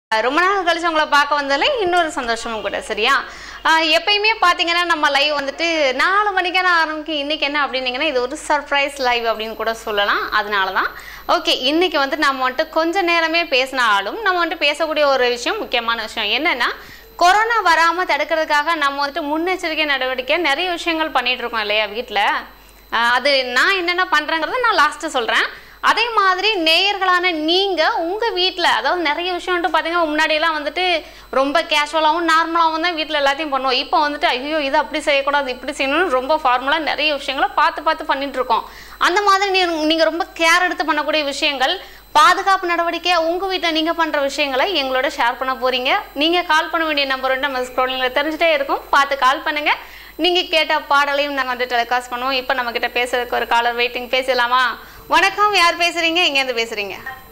ரொம்ப நாள் கழிச்சு உங்களை பார்க்க வந்ததில் இன்னொரு சந்தோஷமும் கூட சரியா ஆஹ் எப்பயுமே பார்த்தீங்கன்னா நம்ம லைவ் வந்துட்டு நாலு மணிக்கான ஆரம்பிக்கும் இன்னைக்கு என்ன அப்படின்னீங்கன்னா இது ஒரு சர்ப்ரைஸ் லைவ் அப்படின்னு கூட சொல்லலாம் அதனால தான் ஓகே இன்னைக்கு வந்து நம்ம வந்துட்டு கொஞ்ச நேரமே பேசினாலும் நம்ம வந்துட்டு பேசக்கூடிய ஒரு விஷயம் முக்கியமான விஷயம் என்னன்னா கொரோனா வராமல் தடுக்கிறதுக்காக நம்ம வந்துட்டு முன்னெச்சரிக்கை நடவடிக்கை நிறைய விஷயங்கள் பண்ணிட்டு இருக்கோம் இல்லையா வீட்டில் அது நான் என்னென்ன பண்ணுறேங்கிறத நான் லாஸ்ட்டு சொல்கிறேன் அதே மாதிரி நேயர்களான நீங்கள் உங்கள் வீட்டில் அதாவது நிறைய விஷயம் வந்துட்டு பார்த்தீங்கன்னா முன்னாடியெல்லாம் வந்துட்டு ரொம்ப கேஷுவலாகவும் நார்மலாகவும் தான் வீட்டில் எல்லாத்தையும் பண்ணுவோம் இப்போ வந்துட்டு ஐயோ இது அப்படி செய்யக்கூடாது இப்படி செய்யணும்னு ரொம்ப ஃபார்முலாக நிறைய விஷயங்களை பார்த்து பார்த்து பண்ணிட்டு இருக்கோம் அந்த மாதிரி நீ நீங்கள் ரொம்ப கேர் எடுத்து பண்ணக்கூடிய விஷயங்கள் பாதுகாப்பு நடவடிக்கையாக உங்கள் வீட்டில் நீங்கள் பண்ணுற விஷயங்களை எங்களோட ஷேர் பண்ண போகிறீங்க நீங்கள் கால் பண்ண வேண்டிய நம்பர் வந்து நம்ம ஸ்க்ரோலிங்கில் தெரிஞ்சுட்டே இருக்கும் பார்த்து கால் பண்ணுங்கள் நீங்கள் கேட்ட பாடலையும் நாங்கள் வந்து டெலிகாஸ்ட் பண்ணுவோம் இப்போ நம்மக்கிட்ட பேசுறதுக்கு ஒரு காலர் வெயிட்டிங் பேசலாமா வணக்கம் யார் பேசுகிறீங்க எங்கேருந்து பேசுகிறீங்க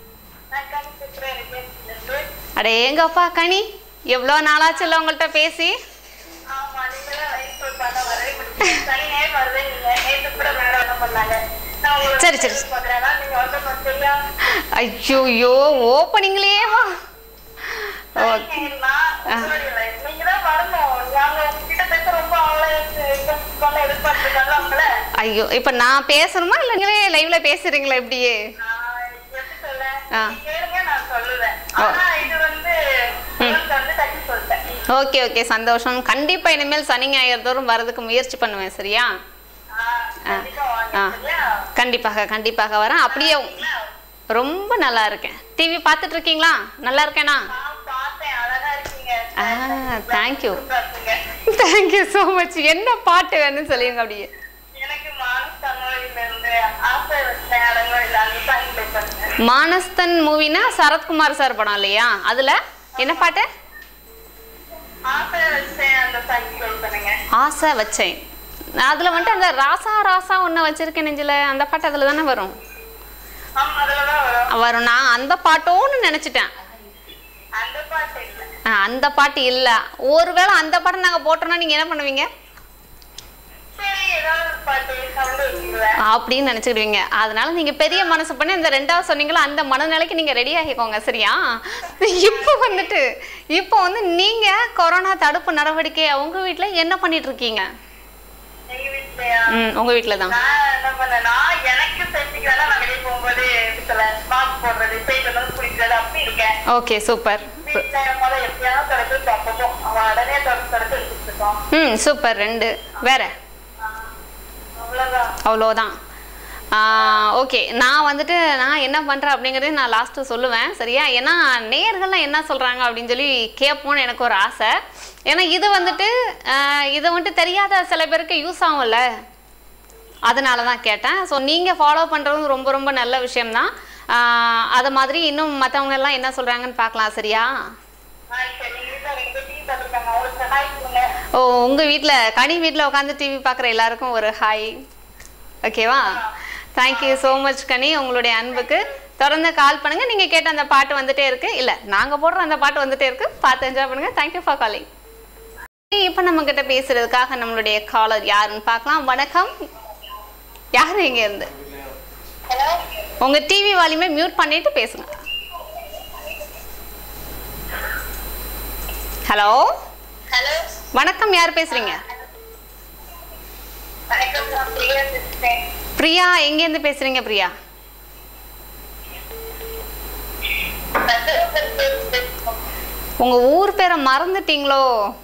அடே எங்கப்பா கனி எவ்வளோ நாளாச்சு இல்லை உங்கள்கிட்ட பேசி சரி, சரி. ஐயோ ஓப்பனிங்லேயே வா ஓகே ஐயோ இப்போ நான் பேசணுமா இல்லை நீங்களே லைவ்ல பேசுறீங்களா இப்படியே ஆ. ஓகே ஓகே சந்தோஷம் கண்டிப்பா இனிமேல் சனி ஞாயிறு தோறும் வரதுக்கு முயற்சி பண்ணுவேன் சரியா ஆ கண்டிப்பாக கண்டிப்பாக வரேன் அப்படியே ரொம்ப நல்லா இருக்கேன் டிவி பார்த்துட்டு இருக்கீங்களா நல்லா இருக்கேனா ஆ தேங்க்யூ தேங்க்யூ ஸோ மச் என்ன பாட்டு வேணும்னு சொல்லிடுங்க அப்படியே எனக்கு மானஸ் தமிழில இருந்து ஆசை வச்சேன் அடங்கும் இல்லை அந்த சாங் ப்ளே பண்ணுங்க மானஸ்தன் மூவினா சரத்குமார் சார் படம் இல்லையா அதுல என்ன பாட்டு ஆசை வச்சேன் அந்த சாங் ப்ளே பண்ணுங்க ஆசை வச்சேன் அதுல வந்துட்டு அந்த ராசா ராசா ஒன்று வச்சிருக்கேன் நெஞ்சில அந்த பாட்டு அதுல தானே வரும் ஆமா அதுலதான் வரும் வரும் நான் அந்த பாட்டோன்னு நினைச்சிட்டேன் அந்த பாட்டு இல்ல ஆ, அந்த பாட்டு இல்ல ஒருவேளை அந்த பாட்டை நாங்க போட்டோம்னா நீங்க என்ன பண்ணுவீங்க சரி ஏதாவது ஒரு பாட்டு சவுண்ட் வச்சுக்குவேன் அப்படின்னு நினைச்சுக்கிடுவீங்க அதனால நீங்க பெரிய மனசு பண்ணி இந்த ரெண்டாவது சொன்னீங்களோ அந்த மனநிலைக்கு நீங்க ரெடி ஆகிக்கோங்க சரியா இப்போ வந்துட்டு இப்போ வந்து நீங்க கொரோனா தடுப்பு நடவடிக்கை உங்க வீட்ல என்ன பண்ணிட்டு இருக்கீங்க எங்க வீட்லயா ம் உங்க வீட்ல தான் நான் என்ன பண்ணேன்னா எனக்கு செஞ்சுக்கிறதா நான் வெளியே போகும்போது எப்படி சொல்ல மாஸ்க் போடுறது போயிட்டு வந்து குளிக்கிறது அப்படி இருக்கேன் ஓகே சூப்பர் வீட்டுல முதல்ல எப்பயாவது தொடச்சு அப்பப்போ அவன் உடனே தொடச்சு தொடச்சு எடுத்துட்டு இருக்கோம் ம் சூப்பர் ரெண்டு வேற அவ்வளவுதான் அவ்வளோதான் ஓகே நான் வந்துட்டு நான் என்ன பண்ணுறேன் அப்படிங்கிறதையும் நான் லாஸ்ட்டு சொல்லுவேன் சரியா ஏன்னா நேர்கள்லாம் என்ன சொல்கிறாங்க அப்படின்னு சொல்லி கேட்போன்னு எனக்கு ஒரு ஆசை ஏன்னா இது வந்துட்டு ஆஹ் இது வந்துட்டு தெரியாத சில பேருக்கு யூஸ் ஆகும்ல அதனால தான் கேட்டேன் ஸோ நீங்கள் ஃபாலோ பண்ணுறதும் ரொம்ப ரொம்ப நல்ல விஷயம்தான் ஆஹ் அது மாதிரி இன்னும் மற்றவங்க எல்லாம் என்ன சொல்கிறாங்கன்னு பார்க்கலாம் சரியா ஆ சரி எங்க வீட்டுல ரெண்டு டீ பார்த்துருக்காங்க அவங்களுக்கு சகாய் கொடுங்க ஓ உங்கள் வீட்டில் கனி வீட்டில் உட்காந்து டிவி பார்க்குற எல்லாருக்கும் ஒரு ஹாய் ஓகேவா தேங்க்யூ ஸோ மச் கனி உங்களுடைய அன்புக்கு தொடர்ந்து கால் பண்ணுங்க நீங்கள் கேட்ட அந்த பாட்டு வந்துட்டே இருக்கு இல்லை நாங்கள் போடுற அந்த பாட்டு வந்துட்டே இருக்கு பார்த்து என்ஜாய் பண்ணுங்க தேங்க்யூ ஃபார் காலிங் இப்போ நம்ம கிட்ட பேசுறதுக்காக நம்மளுடைய காலர் யாருன்னு பார்க்கலாம் வணக்கம் யார் இங்க இருந்து ஹலோ உங்க டிவி வால்யூமே மியூட் பண்ணிட்டு பேசுங்க ஹலோ ஹலோ வணக்கம் யார் பேசுறீங்க வணக்கம் நான் பிரியா பேசுறேன் பிரியா எங்கேருந்து பேசுறீங்க பிரியா உங்க ஊர் பேரை மறந்துட்டீங்களோ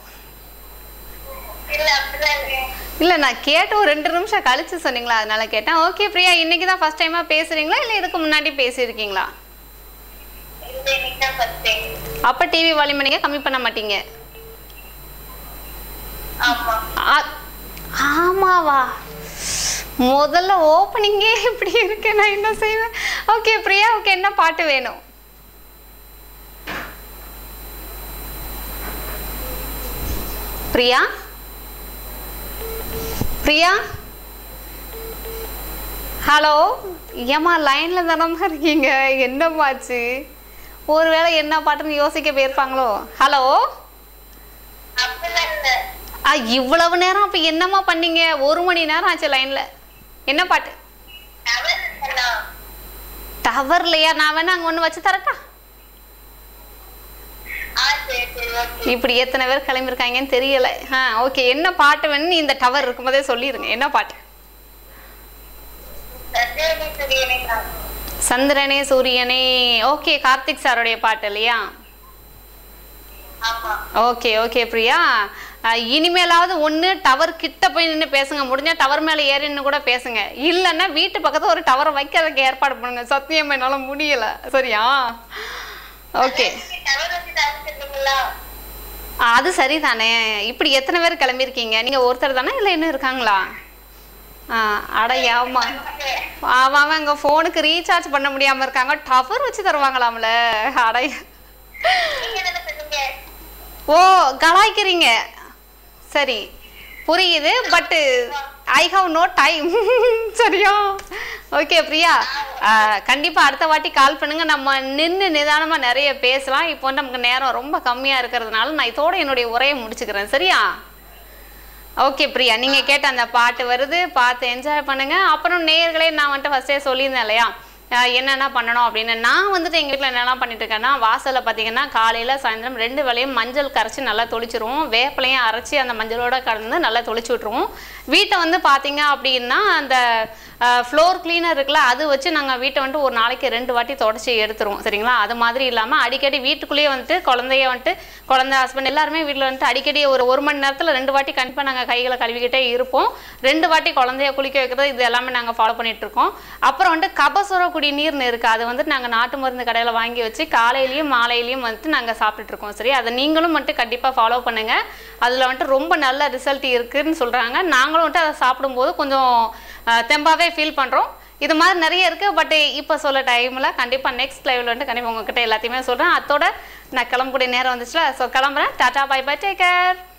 இல்ல அப்படிதான் இருக்கேன் இல்ல நான் கேட்டு ஒரு ரெண்டு நிமிஷம் கழிச்சு சொன்னீங்களா அதனால கேட்டேன் ஓகே பிரியா இன்னைக்கு தான் ஃபர்ஸ்ட் டைமா பேசுறீங்களா இல்ல இதுக்கு முன்னாடி பேசியிருக்கீங்களா இந்த இன்னைக்கு தான் ஃபர்ஸ்ட் டைம் அப்ப டிவி வால்யூம் நீங்க கம்மி பண்ண மாட்டீங்க ஆமா ஆ- ஆமாவா முதல்ல ஓப்பனிங்கே இப்படி இருக்கு நான் என்ன செய்வேன் ஓகே பிரியாவுக்கு என்ன பாட்டு வேணும் பிரியா பிரியா ஹலோ ஏம்மா லைன்ல தானம்மா இருக்கீங்க என்னம்மாச்சு ஒருவேளை என்ன பாட்டுன்னு யோசிக்க போயிருப்பாங்களோ ஹலோ அப்படிலாம் இல்ல ஆ இவ்வளவு நேரம் அப்ப என்னம்மா பண்ணீங்க ஒரு மணி நேரம் ஆச்சு லைன்ல என்ன பாட்டு டவர் இல்லைண்ணா. டவர்லையா நான் வேணா அங்க ஒண்ணு வச்சு தரட்டா சரி ஓகே இப்படி எத்தனை பேர் கிளம்பியிருக்காங்கன்னு தெரியல ஆ ஓகே என்ன பாட்டு வேணும்னு இந்த டவர் இருக்கும்போதே சொல்லிடுங்க என்ன பாட்டு சந்தேகமே சரியனே தான் சந்திரனே சூரியனே ஓகே கார்த்திக் சாருடைய பாட்டு இல்லையா ஆமா ஓகே ஓகே பிரியா அஹ், இனிமேலாவது ஒன்று டவர் கிட்ட போய் நின்று பேசுங்க முடிஞ்சா டவர் மேலே ஏறி நின்று கூட பேசுங்க இல்லைன்னா வீட்டு பக்கத்துல ஒரு டவரை வைக்கிறதுக்கு ஏற்பாடு பண்ணுங்க சத்தியம் என்னால முடியல சரியா ஓகே டவர் வச்சு தாசிட்டீங்களா அது சரிதானே இப்படி எத்தனை பேர் கிளம்பியிருக்கீங்க நீங்க ஒருத்தர் தானே இல்லை இன்னும் இருக்காங்களா ஆ அட ஆமா அவன் அவன் அங்கே ஃபோனுக்கு ரீசார்ஜ் பண்ண முடியாம இருக்காங்க டவர் வச்சு தருவாங்களாம்ல அடைய நீங்க என்ன சொன்னீங்க ஓ கலாய்க்கிறீங்க சரி புரியுது but I have no time சரியா ஓகே பிரியா ஆஹ், கண்டிப்பா அடுத்த வாட்டி கால் பண்ணுங்க நம்ம நின்று நிதானமா நிறைய பேசலாம் இப்போ வந்து நமக்கு நேரம் ரொம்ப கம்மியா இருக்கிறதுனால நான் இதோட என்னுடைய உரையை முடிச்சுக்கிறேன் சரியா ஓகே பிரியா நீங்க கேட்ட அந்த பாட்டு வருது பார்த்து என்ஜாய் பண்ணுங்க அப்புறம் நேர்களே நான் வந்துட்டு ஃபர்ஸ்டே சொல்லியிருந்தேன் இல்லையா அஹ் என்னென்ன பண்ணணும் அப்படின்னு நான் வந்துட்டு எங்கள் வீட்டில் என்னெல்லாம் பண்ணிட்டு இருக்கேன்னா வாசலில் பார்த்தீங்கன்னா காலையில் சாயந்தரம் ரெண்டு வேளையும் மஞ்சள் கரைச்சி நல்லா தொளிச்சிருவோம் வேப்பிலையும் அரைச்சி அந்த மஞ்சளோட கலந்து நல்லா தொளிச்சு விட்ருவோம் வீட்டை வந்து பார்த்தீங்க அப்படின்னா அந்த ஃப்ளோர் கிளீனர் இருக்குல்ல அது வச்சு நாங்கள் வீட்டை வந்துட்டு ஒரு நாளைக்கு ரெண்டு வாட்டி தொடச்சி எடுத்துருவோம் சரிங்களா அது மாதிரி இல்லாமல் அடிக்கடி வீட்டுக்குள்ளேயே வந்துட்டு குழந்தைய வந்துட்டு குழந்தை ஹஸ்பண்ட் எல்லாருமே வீட்டில் வந்துட்டு அடிக்கடி ஒரு ஒரு மணி நேரத்தில் ரெண்டு வாட்டி கண்டிப்பாக நாங்கள் கைகளை கழுவிக்கிட்டே இருப்போம் ரெண்டு வாட்டி குழந்தைய குளிக்க வைக்கிறது இது எல்லாமே நாங்கள் ஃபாலோ பண்ணிட்டு இருக்கோம் அப்புறம் வந்துட்டு கபசுர குடிநீர்னு இருக்குது அது வந்துட்டு நாங்கள் நாட்டு மருந்து கடையில் வாங்கி வச்சு காலையிலையும் மாலையிலையும் வந்துட்டு நாங்கள் சாப்பிட்டுட்டு இருக்கோம் சரி அதை நீங்களும் வந்துட்டு கண்டிப்பாக ஃபாலோ பண்ணுங்க அதில் வந்துட்டு ரொம்ப நல்ல ரிசல்ட் இருக்குன்னு சொல்கிறாங்க நாங்களும் வந்துட்டு அதை சாப்பிடும்போது கொஞ்சம் அஹ், தெம்பாவே ஃபீல் பண்ணுறோம் இது மாதிரி நிறைய இருக்குது பட் இப்போ சொல்ல டைமில் கண்டிப்பாக நெக்ஸ்ட் லைவில் வந்துட்டு கண்டிப்பாக உங்ககிட்ட எல்லாத்தையுமே சொல்கிறேன் அதோட நான் கிளம்பக்கூடிய நேரம் வந்துச்சுல ஸோ கிளம்புறேன் tata bye bye take care